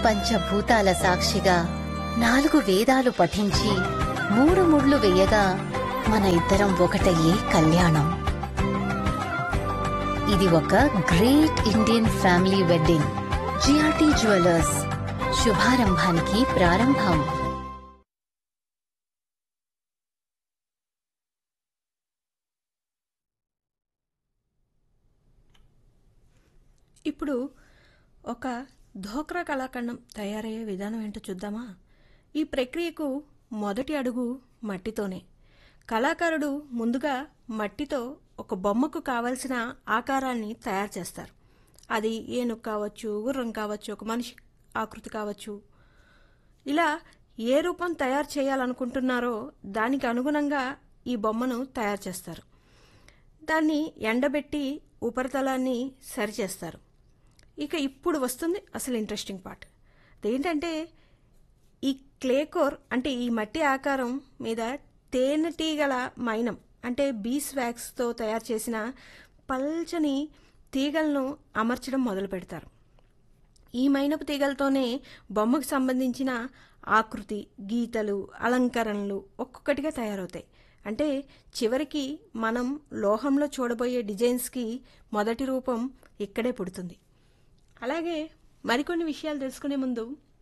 పంచభూతాల సాక్షిగా నాలుగు వేదాలు పఠించి మూడు ముళ్ళు వేయగా మన ఇద్దరం ఒకటయ్యే కళ్యాణం ఇది ఒక great Indian family wedding GRT jewellers శుభారంభానికి ప్రారంభం ఇప్పుడు ఒక ధోక్రా కళాఖండం తయారయ్యే విధానం ఏంటో చూద్దామా ఈ ప్రక్రియకు మొదటి అడుగు మట్టితోనే కళాకారుడు ముందుగా మట్టితో ఒక బొమ్మకు కావలసిన ఆకారాన్ని తయారు చేస్తారు అది ఏనుగు కావచ్చు గుర్రం కావచ్చు ఒక మనిషి ఆకృతి కావచ్చు ఇలా ఏ రూపం తయారు చేయాలనుకుంటున్నారో దానికి అనుగుణంగా ఈ బొమ్మను తయారు చేస్తారు దాన్ని ఎండబెట్టి ఉపరితలాన్ని సరిచేస్తారు ఇక ఇప్పుడు వస్తుంది అసలు ఇంట్రెస్టింగ్ పార్ట్ అదేంటంటే ఈ క్లేకోర్ అంటే ఈ మట్టి ఆకారం మీద తేనెటీగల మైనం అంటే బీస్ వ్యాక్స్తో తయారు చేసిన పల్చని తీగలను అమర్చడం మొదలు పెడతారు ఈ మైనపు తీగలతోనే బొమ్మకు సంబంధించిన ఆకృతి గీతలు అలంకరణలు ఒక్కొక్కటిగా తయారవుతాయి అంటే చివరికి మనం లోహంలో చూడబోయే డిజైన్స్కి మొదటి రూపం ఇక్కడే పుడుతుంది అలాగే మరికొన్ని విషయాలు తెలుసుకునే ముందు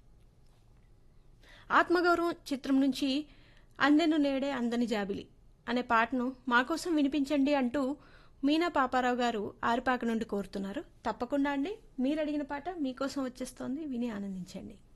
ఆత్మగౌరవం చిత్రం నుంచి అందెను నేడే అందని జాబిలి అనే పాటను మాకోసం వినిపించండి అంటూ మీనా పాపారావు గారు ఆరిపాక నుండి కోరుతున్నారు తప్పకుండా అండి మీరు అడిగిన పాట మీకోసం వచ్చేస్తోంది విని ఆనందించండి